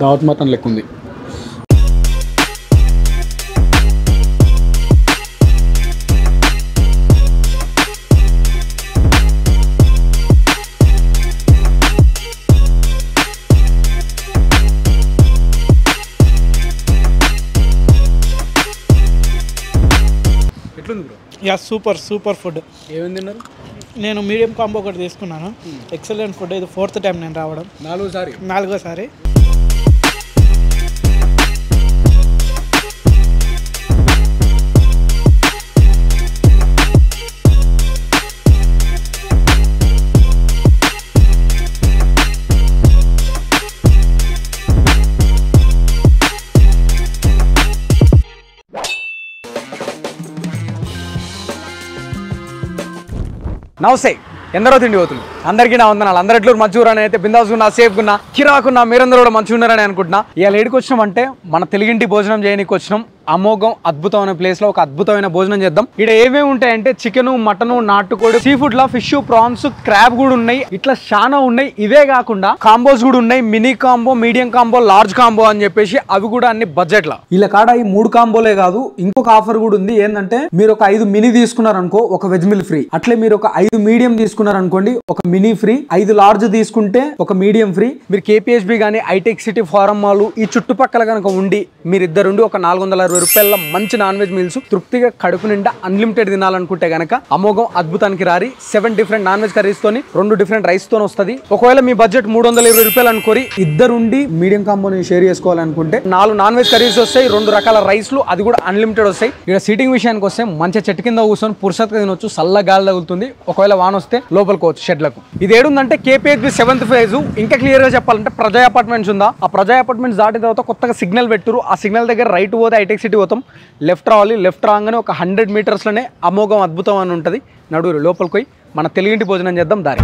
దావత్ మటన్ లెక్క ఉంది ఎట్లుంది bro yeah super super food ఏమేమి తిన్నారు నేను మీడియం కాంబో ఒకటి తీసుకున్నాను ఎక్సలెంట్ ఫుడ్ ఇది ఫోర్త్ టైం నేను రావడం నాలుగోసారి నాలుగోసారి నమస్తే ఎందరో తిండి పోతుంది అందరికీ నా వందనాలు అందరు ఎట్లు మంచిగా అయితే బిందాసుకున్నా సేఫ్గా కిరాకున్నా మీరందరూ కూడా మంచిగా ఉన్నారని అనుకుంటున్నా ఇవాళ ఏడికి వచ్చినాం అంటే మన తెలుగింటి భోజనం చేయడానికి వచ్చినాం అమోఘం అద్భుతమైన ప్లేస్ లో ఒక అద్భుతమైన భోజనం చేద్దాం ఇక్కడ ఏమేమి ఉంటాయంటే చికెన్ మటన్ నాటుకోడి సీ ఫుడ్ లా ఫిష్ ప్రాన్స్ క్రాబ్ కూడా ఉన్నాయి ఇట్లా చాలా ఉన్నాయి ఇవే కాకుండా కాంబోస్ కూడా ఉన్నాయి mini combo medium combo large combo అని చెప్పేసి అవి కూడా అన్ని బడ్జెట్ లా ఇలా కాడ ఈ మూడు కాంబోలే కాదు ఇంకొక ఆఫర్ కూడా ఉంది ఏంటంటే మీరు ఒక ఐదు మినీ తీసుకున్నారనుకో ఒక వెజ్ మిల్ ఫ్రీ అట్లే మీరు ఒక ఐదు మీడియం తీసుకున్నారనుకోండి ఒక మినీ ఫ్రీ ఐదు లార్జ్ తీసుకుంటే ఒక మీడియం ఫ్రీ మీరు కేపీహెచ్బి కానీ ఐటెక్ సిటీ ఫారం మాల్ ఈ చుట్టుపక్కల కనుక ఉండి మీరిద్దరుండి ఒక నాలుగు వందల అరవై రూపాయల మంచి నాన్ వెజ్ మీల్స్ తృప్తిగా కడుపు నిండా అన్లిమిటెడ్ తినాలనుకుంటే గనక అమోఘం అద్భుతానికి రారి seven different non veg curries తోని రెండు డిఫరెంట్ రైస్ తోని వస్తుంది ఒకవేళ మీ బడ్జెట్ మూడు వందల ఇరవై రూపాయలు అనుకోరి ఇద్దరుండి మీడియం కాంబోని షేర్ చేసుకోవాలనుకుంటే నాలుగు నాన్ వెజ్ కర్రీస్ వస్తాయి రెండు రకాల రైస్లు అది కూడా అన్లిమిటెడ్ వస్తాయి ఇక్కడ సీటింగ్ విషయానికి వస్తే మంచి చెట్టు కింద కూర్చొని పురుషత్గా తినొచ్చు చల్ల గాలి తగులుతుంది ఒకవేళ వాన వస్తే లోపలికోవచ్చు షెడ్లకు ఇది ఏడుందంటే కేపీహెచ్బి సెవెంత్ ఫేజ్ ఇంకా క్లియర్ గా చెప్పాలంటే ప్రజా అపార్ట్మెంట్స్ ఉందా ఆ ప్రజా అపార్ట్మెంట్స్ దాటిన తర్వాత కొత్తగా సిగ్నల్ పెట్టురు ఆ సిగ్నల్ దగ్గర రైట్ పోతే హైటెక్ సిటీ పోతాం లెఫ్ట్ రావాలి లెఫ్ట్ రాగానే ఒక హండ్రెడ్ మీటర్స్లోనే అమోఘం అద్భుతం అని ఉంటుంది నడువురు లోపలికి పోయి మన తెలుగింటి భోజనం చేద్దాం దారి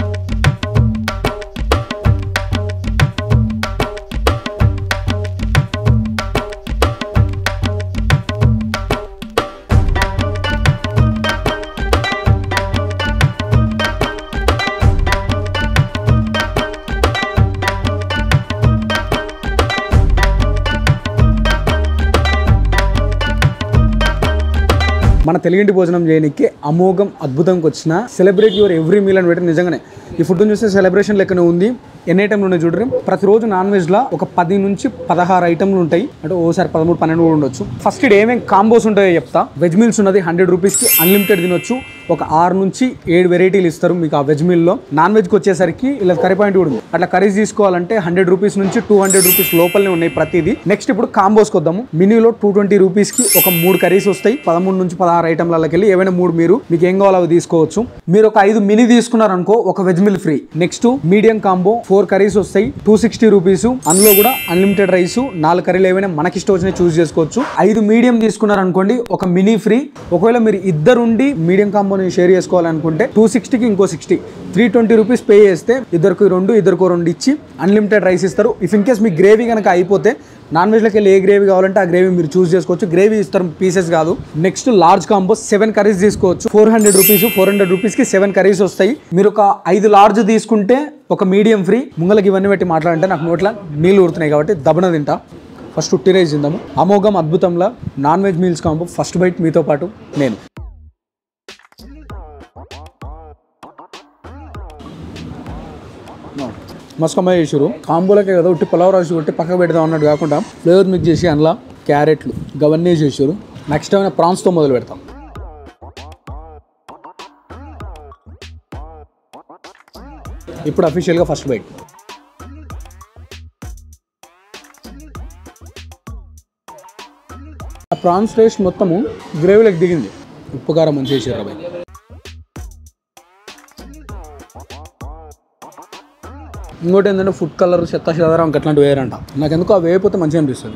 మన తెలుగింటి భోజనం చేయడానికి అమోఘం అద్భుతంకి వచ్చిన సెలబ్రేట్ యువర్ ఎవ్రీ మీల్ అని పెట్టి నిజంగానే ఈ ఫుడ్ చూస్తే సెలబ్రేషన్ లెక్కనే ఉంది ఎన్ని ఐటమ్లు ఉన్నాయి చూడరు ప్రతిరోజు నాన్ వెజ్లో ఒక పది నుంచి పదహారు ఐటమ్లు ఉంటాయి అంటే ఓసారి పదమూడు పన్నెండు కూడా ఉండొచ్చు ఫస్ట్ ఇక్కడ ఏమేమి కాంబోస్ ఉంటాయో చెప్తా వెజ్ మీల్స్ ఉన్నది హండ్రెడ్ రూపీస్కి అన్లిమిటెడ్ తినొచ్చు ఒక ఆరు నుంచి ఏడు వెరైటీలు ఇస్తారు మీకు ఆ వెజ్ మీల్లో నాన్ వెజ్కి వచ్చేసరికి ఇలా కర్రీ పాయింట్ కూడా ఉంది అట్లా కర్రీస్ తీసుకోవాలంటే హండ్రెడ్ రూపీస్ నుంచి టూ హండ్రెడ్ రూపీస్ లోపలనే ఉన్నాయి ప్రతిదీ నెక్స్ట్ ఇప్పుడు కాంబోస్కి వద్దాము మినీలో టూ ట్వంటీ రూపీస్కి ఒక మూడు కర్రీస్ వస్తాయి పదమూడు నుంచి పదహారు ఐటమ్లకి వెళ్ళి ఏవైనా మూడు మీరు మీకు ఏం కావాలో అవి తీసుకోవచ్చు మీరు ఒక ఐదు మినీ తీసుకున్నారనుకో ఒక veg meal free next medium combo four curries వస్తాయి టూ సిక్స్టీ రూపీస్ అందులో కూడా అన్లిమిటెడ్ రైస్ నాలుగు కర్రీలు ఏవైనా మనకి ఇష్టం వచ్చిన చూస్ చేసుకోవచ్చు ఐదు మీడియం తీసుకున్నారనుకోండి ఒక మినీ ఫ్రీ ఒకవేళ మీరు ఇద్దరుండి మీడియం కాంబోని షేర్ చేసుకోవాలనుకుంటే టూ సిక్స్టీకి ఇంకో sixty three twenty rupees pay చేస్తే ఇద్దరికి రెండు ఇద్దరికి రెండు ఇచ్చి అన్లిమిటెడ్ రైస్ ఇస్తారు ఇఫ్ ఇన్ కేస్ మీ గ్రేవీ కనుక అయిపోతే నాన్ వెజ్లోకి వెళ్ళి ఏ గ్రేవీ కావాలంటే ఆ గ్రేవీ మీరు చూస్ చేసుకోవచ్చు గ్రేవీ ఇస్తారు పీసెస్ కాదు next large combo seven curries తీసుకోవచ్చు four hundred rupees four hundred రూపీస్కి సెవెన్ కర్రీస్ వస్తాయి మీరు ఒక ఐదు లార్జ్ తీసుకుంటే ఒక మీడియం ఫ్రీ ముంగలకి ఇవన్నీ పెట్టి మాట్లాడంటే నాకు నోట్ల నీళ్ళు ఊరుతున్నాయి కాబట్టి దబన తింటా ఫస్ట్ ఉట్టి రైస్ తిందాము అమోఘం అద్భుతంలో non veg meals combo first bite మీతో పాటు నేను మస్కమ్మ చేసారు కాంబోలకే కదా ఉట్టి పులావ్ రైస్ కొట్టి పక్కకు పెడదాం అన్నట్టు కాకుండా ఫ్లేవర్ మిక్స్ చేసి అందులో క్యారెట్లు గవన్నీ చేసారు నెక్స్ట్ ఏమైనా ప్రాన్స్తో మొదలు పెడతాం ఇప్పుడు అఫీషియల్గా ఫస్ట్ బైట్ ఆ ప్రాన్స్ టేస్ట్ మొత్తము గ్రేవీలోకి దిగింది ఉప్పు కారం మంచి చేసారు అబ్బాయి ఇంకోటి ఏంటంటే ఫుడ్ కలర్ చెత్త చెదరం అట్లాంటివి వేరంట నాకు ఎందుకో అవి వేయకపోతే మంచిగా అనిపిస్తుంది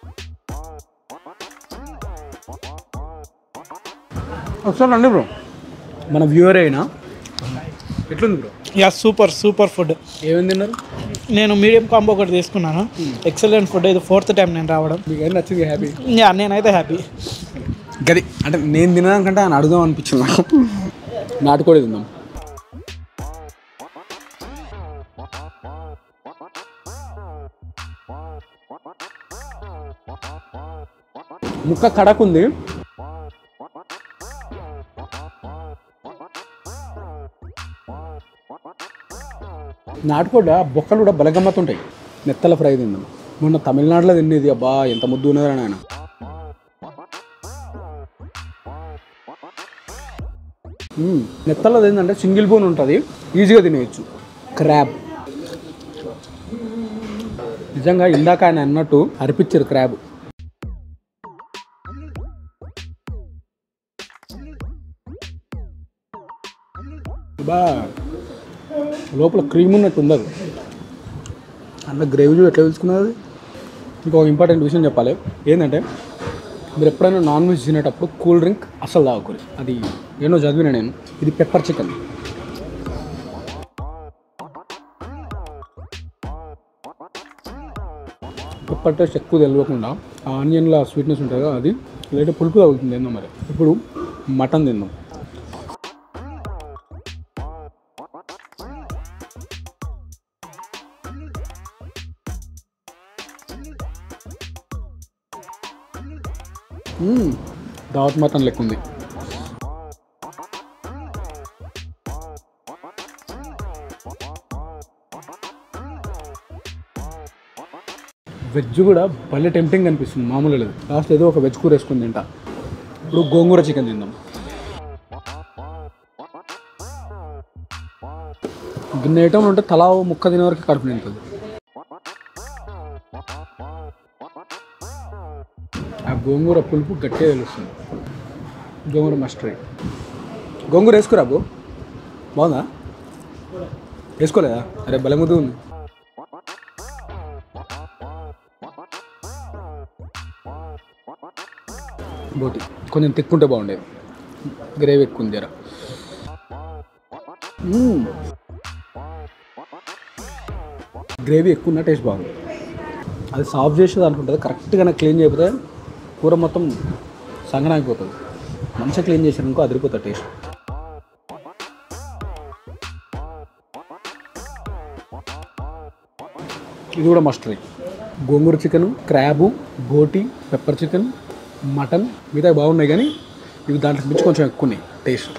ఒకసారి రండి బ్రో మన వ్యూవర్ అయినా ఎట్లుంది bro yeah super super food ఏమేమి తిన్నారు నేను మీడియం కాంబో ఒకటి తీసుకున్నాను ఎక్సలెంట్ ఫుడ్ ఇది ఫోర్త్ టైం నేను రావడం మీకు ఏం నచ్చింది హ్యాపీ యా నేనైతే హ్యాపీ గది అంటే నేను తినడానికంటే ఆయన అడుగుదాం అనిపించింది నాకు నాటుకోడి తిందాం ముక్క కడకుంది నాటుకోడ బొక్కలు కూడా బలగమ్మతుంటాయి నెత్తల ఫ్రై తిందాం మొన్న తమిళనాడులో తినేది అబ్బా ఎంత ముద్దు ఉన్నదని ఆయన నెత్తల్లో ఏంటంటే సింగిల్ బోన్ ఉంటుంది ఈజీగా తినేయచ్చు క్రాబ్ నిజంగా ఇందాక ఆయన అన్నట్టు అరిపించారు క్రాబ్ బా లోపల క్రీమ్ ఉన్నట్టు ఉండదు అందులో గ్రేవీ చూడు ఎట్లా తెలుసుకున్నది ఇంకొక ఇంపార్టెంట్ విషయం చెప్పాలి ఏంటంటే మీరు ఎప్పుడైనా నాన్ వెజ్ తినేటప్పుడు కూల్ డ్రింక్ అసలు తాగకూడదు అది ఏమో చదివిన నేను ఇది పెప్పర్ చికెన్ పెప్పర్ టేస్ట్ ఎక్కువ తెలియకుండా ఆ ఆనియన్లో స్వీట్నెస్ ఉంటుంది కదా అది లేదంటే పులుపు తగులుతుంది ఏందో మరి ఇప్పుడు మటన్ తిందాం మ్మ్. దావత్ మటన్ లెక్క ఉంది వెజ్ కూడా భలే టెంప్టింగ్ అనిపిస్తుంది మామూలు లేదు లాస్ట్ ఏదో ఒక వెజ్ కూర వేసుకుని తింటా ఇప్పుడు గోంగూర చికెన్ తిందాం గిన్నె ఐటమ్ ఉంటే తలా ఓ ముక్క తినే వరకు కడుపు నిండుతుంది ఆ గోంగూర పులుపు గట్టిగా తెలుస్తుంది గోంగూర మస్టరీ గోంగూర వేసుకురా బో బాగుందా వేసుకోలేదా అరే బలం ముద్దు ఉంది బోటి కొంచెం తిక్కుంటే బాగుండేది గ్రేవీ ఎక్కువ ఉంది జర మ్మ్. గ్రేవీ ఎక్కువ ఉన్న టేస్ట్ బాగుంది అది సాఫ్ చేసేది అనుకుంటుంది కరెక్ట్గా క్లీన్ చేయకపోతే కూర మొత్తం సంగనాగిపోతుంది మంచిగా క్లీన్ చేసారనుకో అదిరిపోతుంది టేస్ట్ ఇది కూడా మస్టరీ గోంగూర చికెన్ క్రాబు బోటి పెప్పర్ చికెన్ మటన్ మిగతా బాగున్నాయి కానీ ఇవి దాంట్లో మించి కొంచెం ఎక్కువ ఉన్నాయి టేస్ట్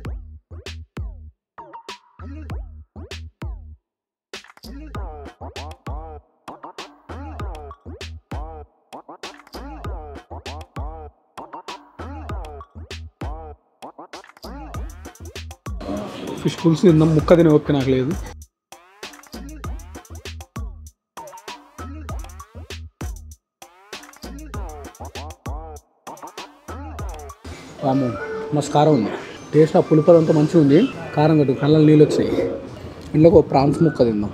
ఫిష్ పులుసు తిందాం ముక్క తినే ఓపిక నాకు లేదు వాము మస్తు కారం ఉంది టేస్ట్ ఆ పులుపు అంతా మంచిగా ఉంది కారం కట్టు కళ్ళలో నీళ్ళు వచ్చాయి ఇందులో ఒక ప్రాన్స్ ముక్క తిందాం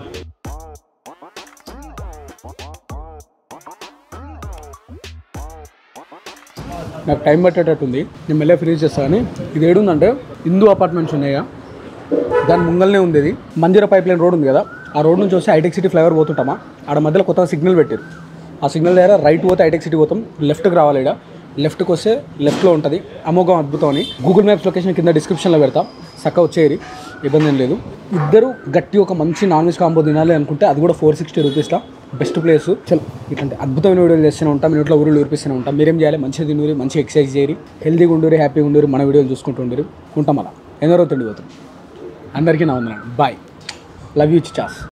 నాకు టైం పట్టేటట్టుంది నేను మెల్లే ఫినిష్ చేస్తా కానీ ఇది ఏడుందంటే హిందూ అపార్ట్మెంట్స్ ఉన్నాయా దాని ముంగల్నే ఉంది ఇది మందిర పైప్ లైన్ రోడ్ ఉంది కదా ఆ రోడ్ నుంచి వస్తే హైటెక్ సిటీ ఫ్లైఓవర్ పోతుంటామా ఆడ మధ్యలో కొత్తగా సిగ్నల్ పెట్టారు ఆ సిగ్నల్ దగ్గర రైట్ పోతే హైటెక్ సిటీ పోతాం లెఫ్ట్కి రావాలి ఇక్కడ లెఫ్ట్కి వస్తే లెఫ్ట్లో ఉంటుంది అమోఘం అద్భుతం అని గూగుల్ మ్యాప్స్ లొకేషన్ కింద డిస్క్రిప్షన్లో పెడతా చక్క వచ్చేది ఇబ్బంది ఏం లేదు ఇద్దరు గట్టి ఒక మంచి నాన్ వెజ్ కాంబో తినాలి అనుకుంటే అది కూడా ఫోర్ సిక్స్టీ రూపీస్లో బెస్ట్ ప్లేస్ చలో ఇట్లాంటి అద్భుతమైన వీడియోలు చేస్తూనే ఉంటాం మీ ఇంట్లో ఊరిలో ఊరిపిస్తూనే ఉంటాం మీరేం చేయాలి మంచిగా తినూరి మంచి ఎక్సర్సైజ్ చేయరి హెల్తీగా ఉండూరి హ్యాపీగా ఉండూరి మన వీడియోలు చూసుకుంటూ ఉండరు ఉంటాం అలా ఎందరో తిండిపోతుంది అందరికీ నా వందనాలు బాయ్ లవ్ యూ చాస్